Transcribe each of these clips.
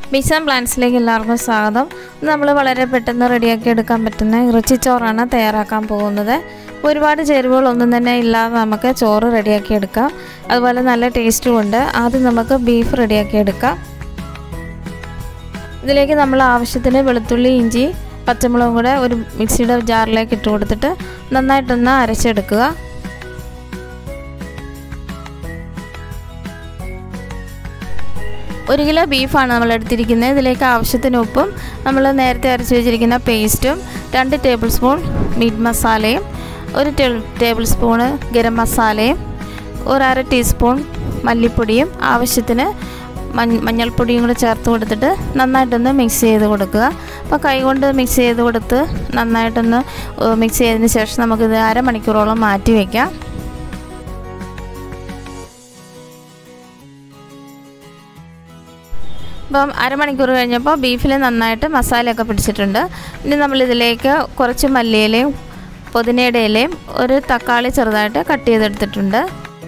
ബിസാൻ പ്ലാൻസിലേക്ക് എല്ലാവർക്കും സ്വാഗതം ഇന്ന് നമ്മൾ വളരെ പെട്ടെന്ന് റെഡിയാക്കി എടുക്കാൻ പറ്റുന്ന ഇറച്ചിച്ചോറാണ് തയ്യാറാക്കാൻ പോകുന്നത് ഒരുപാട് ചേരുവകളൊന്നും തന്നെ ഇല്ലാതെ നമുക്ക് ചോറ് റെഡിയാക്കി എടുക്കാം അതുപോലെ നല്ല ടേസ്റ്റും ഉണ്ട് ആദ്യം നമുക്ക് ബീഫ് റെഡിയാക്കി എടുക്കാം ഇതിലേക്ക് നമ്മൾ ആവശ്യത്തിന് വെളുത്തുള്ളി ഇഞ്ചി പച്ചമുളകും കൂടെ ഒരു മിക്സിയുടെ ജാറിലേക്ക് ഇട്ട് കൊടുത്തിട്ട് നന്നായിട്ടൊന്ന് അരച്ചെടുക്കുക ഒരു കിലോ ബീഫാണ് നമ്മൾ എടുത്തിരിക്കുന്നത് ഇതിലേക്ക് ആവശ്യത്തിന് ഉപ്പും നമ്മൾ നേരത്തെ അരച്ച് വെച്ചിരിക്കുന്ന പേസ്റ്റും രണ്ട് ടേബിൾ സ്പൂൺ മീറ്റ് മസാലയും ഒരു ടേബിൾ സ്പൂണ് ഗരം മസാലയും ഒരു അര ടീസ്പൂൺ മല്ലിപ്പൊടിയും ആവശ്യത്തിന് മഞ്ഞൾപ്പൊടിയും കൂടെ ചേർത്ത് കൊടുത്തിട്ട് നന്നായിട്ടൊന്ന് മിക്സ് ചെയ്ത് കൊടുക്കുക അപ്പോൾ കൈകൊണ്ട് മിക്സ് ചെയ്ത് കൊടുത്ത് നന്നായിട്ടൊന്ന് മിക്സ് ചെയ്തതിന് ശേഷം നമുക്കിത് അരമണിക്കൂറോളം മാറ്റി വയ്ക്കാം ഇപ്പം അരമണിക്കൂർ കഴിഞ്ഞപ്പോൾ ബീഫിൽ നന്നായിട്ട് മസാലയൊക്കെ പിടിച്ചിട്ടുണ്ട് ഇനി നമ്മളിതിലേക്ക് കുറച്ച് മല്ലിയിലയും പുതിനയുടെ ഇലയും ഒരു തക്കാളി ചെറുതായിട്ട് കട്ട് ചെയ്തെടുത്തിട്ടുണ്ട്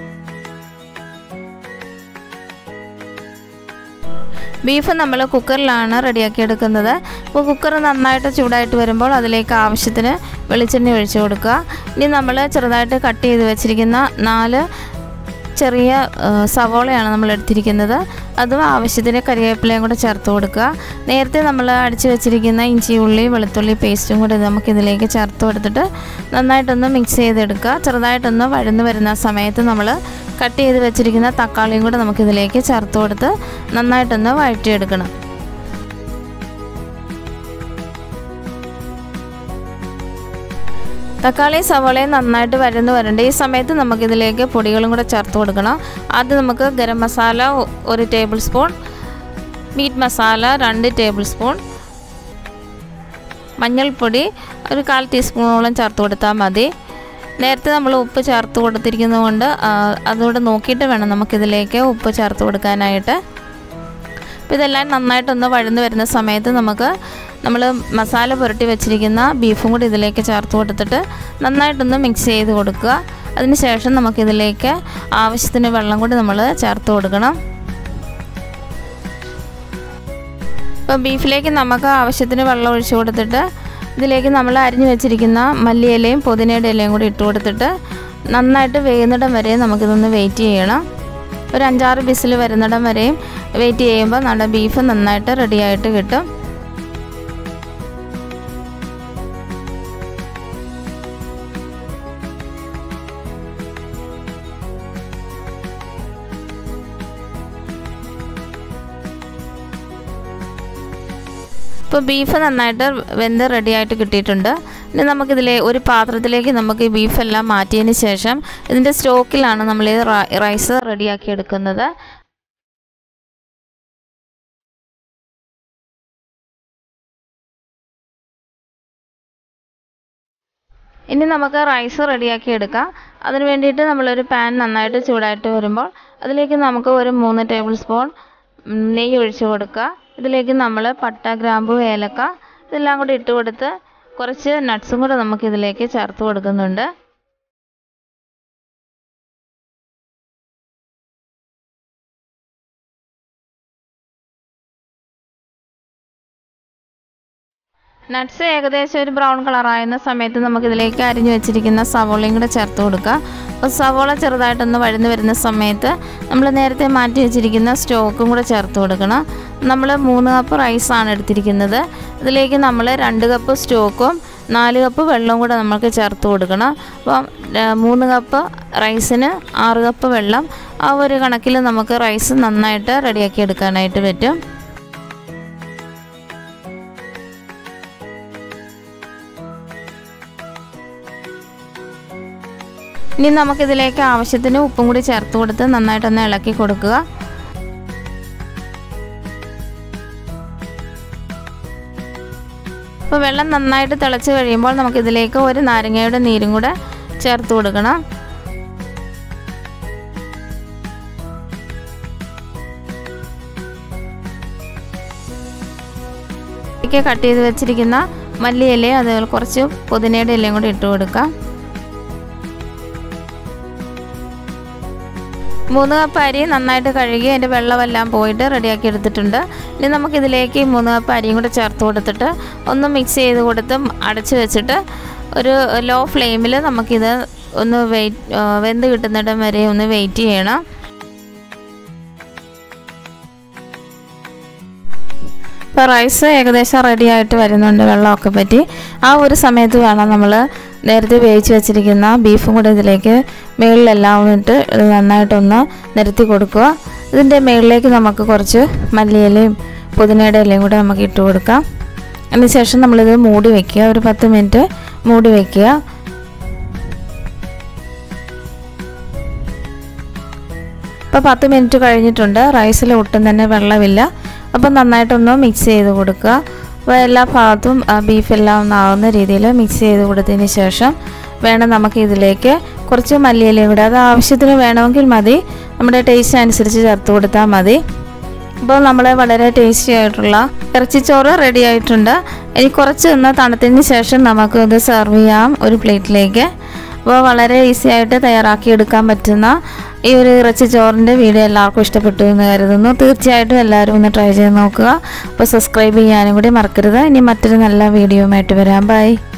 ബീഫ് നമ്മൾ കുക്കറിലാണ് റെഡിയാക്കി എടുക്കുന്നത് അപ്പോൾ കുക്കർ നന്നായിട്ട് ചൂടായിട്ട് വരുമ്പോൾ അതിലേക്ക് ആവശ്യത്തിന് വെളിച്ചെണ്ണ ഒഴിച്ച് കൊടുക്കുക ഇനി നമ്മൾ ചെറുതായിട്ട് കട്ട് ചെയ്ത് വെച്ചിരിക്കുന്ന നാല് ചെറിയ സവോളയാണ് നമ്മൾ എടുത്തിരിക്കുന്നത് അതും ആവശ്യത്തിന് കരിവേപ്പിലയും കൂടെ ചേർത്ത് കൊടുക്കുക നേരത്തെ നമ്മൾ അടിച്ച് വെച്ചിരിക്കുന്ന ഇഞ്ചി ഉള്ളി വെളുത്തുള്ളി പേസ്റ്റും കൂടെ നമുക്കിതിലേക്ക് ചേർത്ത് കൊടുത്തിട്ട് നന്നായിട്ടൊന്ന് മിക്സ് ചെയ്തെടുക്കുക ചെറുതായിട്ടൊന്ന് വഴന്ന് വരുന്ന സമയത്ത് നമ്മൾ കട്ട് ചെയ്ത് വെച്ചിരിക്കുന്ന തക്കാളിയും കൂടെ നമുക്കിതിലേക്ക് ചേർത്ത് കൊടുത്ത് നന്നായിട്ടൊന്ന് വഴറ്റിയെടുക്കണം തക്കാളി സവോളയും നന്നായിട്ട് വരന്ന് വരണ്ട ഈ സമയത്ത് നമുക്കിതിലേക്ക് പൊടികളും കൂടെ ചേർത്ത് കൊടുക്കണം ആദ്യം നമുക്ക് ഗരം മസാല ഒരു ടേബിൾ സ്പൂൺ മീറ്റ് മസാല രണ്ട് ടേബിൾ സ്പൂൺ മഞ്ഞൾപ്പൊടി ഒരു കാൽ ടീസ്പൂണോളം ചേർത്ത് കൊടുത്താൽ മതി നേരത്തെ നമ്മൾ ഉപ്പ് ചേർത്ത് കൊടുത്തിരിക്കുന്നത് കൊണ്ട് അതുകൂടെ നോക്കിയിട്ട് വേണം നമുക്കിതിലേക്ക് ഉപ്പ് ചേർത്ത് കൊടുക്കാനായിട്ട് അപ്പോൾ ഇതെല്ലാം നന്നായിട്ടൊന്ന് വഴന്ന് വരുന്ന സമയത്ത് നമുക്ക് നമ്മൾ മസാല പുരട്ടി വെച്ചിരിക്കുന്ന ബീഫും കൂടി ഇതിലേക്ക് ചേർത്ത് കൊടുത്തിട്ട് നന്നായിട്ടൊന്ന് മിക്സ് ചെയ്ത് കൊടുക്കുക അതിനുശേഷം നമുക്കിതിലേക്ക് ആവശ്യത്തിന് വെള്ളം കൂടി നമ്മൾ ചേർത്ത് കൊടുക്കണം ഇപ്പോൾ ബീഫിലേക്ക് നമുക്ക് ആവശ്യത്തിന് വെള്ളം ഒഴിച്ചു കൊടുത്തിട്ട് ഇതിലേക്ക് നമ്മൾ അരിഞ്ഞു വെച്ചിരിക്കുന്ന മല്ലിയിലയും പുതിനയുടെ ഇലയും കൂടി ഇട്ട് കൊടുത്തിട്ട് നന്നായിട്ട് വേകുന്നിടം വരെ നമുക്കിതൊന്ന് വെയിറ്റ് ചെയ്യണം ഒരു അഞ്ചാറ് ബിസിൽ വരുന്നിടം വരെയും വെയിറ്റ് ചെയ്യുമ്പോൾ നമ്മുടെ ബീഫ് നന്നായിട്ട് റെഡിയായിട്ട് കിട്ടും ഇപ്പോൾ ബീഫ് നന്നായിട്ട് വെന്ത് റെഡിയായിട്ട് കിട്ടിയിട്ടുണ്ട് ഇനി നമുക്കിതിലെ ഒരു പാത്രത്തിലേക്ക് നമുക്ക് ഈ ബീഫെല്ലാം മാറ്റിയതിന് ശേഷം ഇതിൻ്റെ സ്റ്റോക്കിലാണ് നമ്മൾ ഈ റൈസ് റെഡിയാക്കി എടുക്കുന്നത് ഇനി നമുക്ക് റൈസ് റെഡിയാക്കി എടുക്കാം അതിന് വേണ്ടിയിട്ട് നമ്മളൊരു പാൻ നന്നായിട്ട് ചൂടായിട്ട് വരുമ്പോൾ അതിലേക്ക് നമുക്ക് ഒരു മൂന്ന് ടേബിൾ സ്പൂൺ നെയ്യ് ഒഴിച്ചു കൊടുക്കുക ഇതിലേക്ക് നമ്മൾ പട്ട ഗ്രാമ്പു ഏലക്ക ഇതെല്ലാം കൂടി ഇട്ട് കൊടുത്ത് കുറച്ച് നട്ട്സും കൂടെ നമുക്ക് ഇതിലേക്ക് ചേർത്ത് കൊടുക്കുന്നുണ്ട് നട്ട്സ് ഏകദേശം ഒരു ബ്രൗൺ കളറായുന്ന സമയത്ത് നമുക്കിതിലേക്ക് അരിഞ്ഞു വെച്ചിരിക്കുന്ന സവോളയും കൂടെ ചേർത്ത് കൊടുക്കുക അപ്പോൾ സവോള ചെറുതായിട്ടൊന്ന് വഴന്ന് വരുന്ന സമയത്ത് നമ്മൾ നേരത്തെ മാറ്റി വെച്ചിരിക്കുന്ന സ്റ്റോക്കും കൂടെ ചേർത്ത് കൊടുക്കണം നമ്മൾ മൂന്ന് കപ്പ് റൈസാണ് എടുത്തിരിക്കുന്നത് ഇതിലേക്ക് നമ്മൾ രണ്ട് കപ്പ് സ്റ്റോക്കും നാല് കപ്പ് വെള്ളവും കൂടെ നമുക്ക് ചേർത്ത് കൊടുക്കണം അപ്പം മൂന്ന് കപ്പ് റൈസിന് ആറ് കപ്പ് വെള്ളം ആ ഒരു കണക്കിൽ നമുക്ക് റൈസ് നന്നായിട്ട് റെഡിയാക്കി എടുക്കാനായിട്ട് പറ്റും ഇനി നമുക്കിതിലേക്ക് ആവശ്യത്തിന് ഉപ്പും കൂടി ചേർത്ത് കൊടുത്ത് നന്നായിട്ടൊന്ന് ഇളക്കി കൊടുക്കുക അപ്പോൾ വെള്ളം നന്നായിട്ട് തിളച്ച് കഴിയുമ്പോൾ നമുക്കിതിലേക്ക് ഒരു നാരങ്ങയുടെ നീരും കൂടെ ചേർത്ത് കൊടുക്കണം കട്ട് ചെയ്ത് വെച്ചിരിക്കുന്ന മല്ലിയിലയും അതുപോലെ കുറച്ച് പുതിനയുടെ ഇലയും കൂടി ഇട്ട് കൊടുക്കാം മൂന്ന് കപ്പ് അരി നന്നായിട്ട് കഴുകി അതിൻ്റെ വെള്ളമെല്ലാം പോയിട്ട് റെഡിയാക്കി എടുത്തിട്ടുണ്ട് ഇനി നമുക്കിതിലേക്ക് ഈ മൂന്ന് കപ്പ് അരിയും കൂടെ ചേർത്ത് കൊടുത്തിട്ട് ഒന്ന് മിക്സ് ചെയ്ത് കൊടുത്ത് അടച്ച് വെച്ചിട്ട് ഒരു ലോ ഫ്ലെയിമിൽ നമുക്കിത് ഒന്ന് വെയിറ്റ് വെന്ത് കിട്ടുന്നിടം വരെ ഒന്ന് വെയിറ്റ് ചെയ്യണം ഇപ്പോൾ റൈസ് ഏകദേശം റെഡി ആയിട്ട് വരുന്നുണ്ട് വെള്ളമൊക്കെ പറ്റി ആ ഒരു സമയത്ത് വേണം നമ്മൾ നേരത്തെ വേവിച്ച് വെച്ചിരിക്കുന്ന ബീഫും കൂടെ ഇതിലേക്ക് മുകളിലെല്ലാം ഇട്ട് ഇത് നന്നായിട്ടൊന്ന് നിരത്തി കൊടുക്കുക ഇതിൻ്റെ മുകളിലേക്ക് നമുക്ക് കുറച്ച് മല്ലിയിലയും പുതിനയുടെ ഇലയും കൂടെ നമുക്ക് ഇട്ട് കൊടുക്കാം അതിനുശേഷം നമ്മളിത് മൂടി വയ്ക്കുക ഒരു പത്ത് മിനിറ്റ് മൂടി വയ്ക്കുക ഇപ്പോൾ പത്ത് മിനിറ്റ് കഴിഞ്ഞിട്ടുണ്ട് റൈസിൽ ഒട്ടും തന്നെ വെള്ളമില്ല അപ്പം നന്നായിട്ടൊന്ന് മിക്സ് ചെയ്ത് കൊടുക്കുക അപ്പോൾ എല്ലാ ഭാഗത്തും ബീഫെല്ലാം ഒന്നാവുന്ന രീതിയിൽ മിക്സ് ചെയ്ത് കൊടുത്തതിന് ശേഷം വേണം നമുക്ക് ഇതിലേക്ക് കുറച്ച് മല്ലിയിലയും കൂടെ അത് ആവശ്യത്തിന് വേണമെങ്കിൽ മതി നമ്മുടെ ടേസ്റ്റ് അനുസരിച്ച് ചേർത്ത് കൊടുത്താൽ മതി അപ്പോൾ നമ്മൾ വളരെ ടേസ്റ്റി ആയിട്ടുള്ള ഇറച്ചിച്ചോറ് റെഡി ആയിട്ടുണ്ട് ഇനി കുറച്ച് നിന്ന് തണുത്തതിന് ശേഷം നമുക്ക് ഇത് സെർവ് ചെയ്യാം ഒരു പ്ലേറ്റിലേക്ക് അപ്പോൾ വളരെ ഈസി ആയിട്ട് തയ്യാറാക്കി എടുക്കാൻ പറ്റുന്ന ഈ ഒരു ഇറച്ചി ചോറിൻ്റെ വീഡിയോ എല്ലാവർക്കും ഇഷ്ടപ്പെട്ടു എന്ന് കരുതുന്നു തീർച്ചയായിട്ടും എല്ലാവരും ഒന്ന് ട്രൈ ചെയ്ത് നോക്കുക അപ്പോൾ സബ്സ്ക്രൈബ് ചെയ്യാനും കൂടി മറക്കരുത് ഇനി മറ്റൊരു നല്ല വീഡിയോയുമായിട്ട് വരാം ബൈ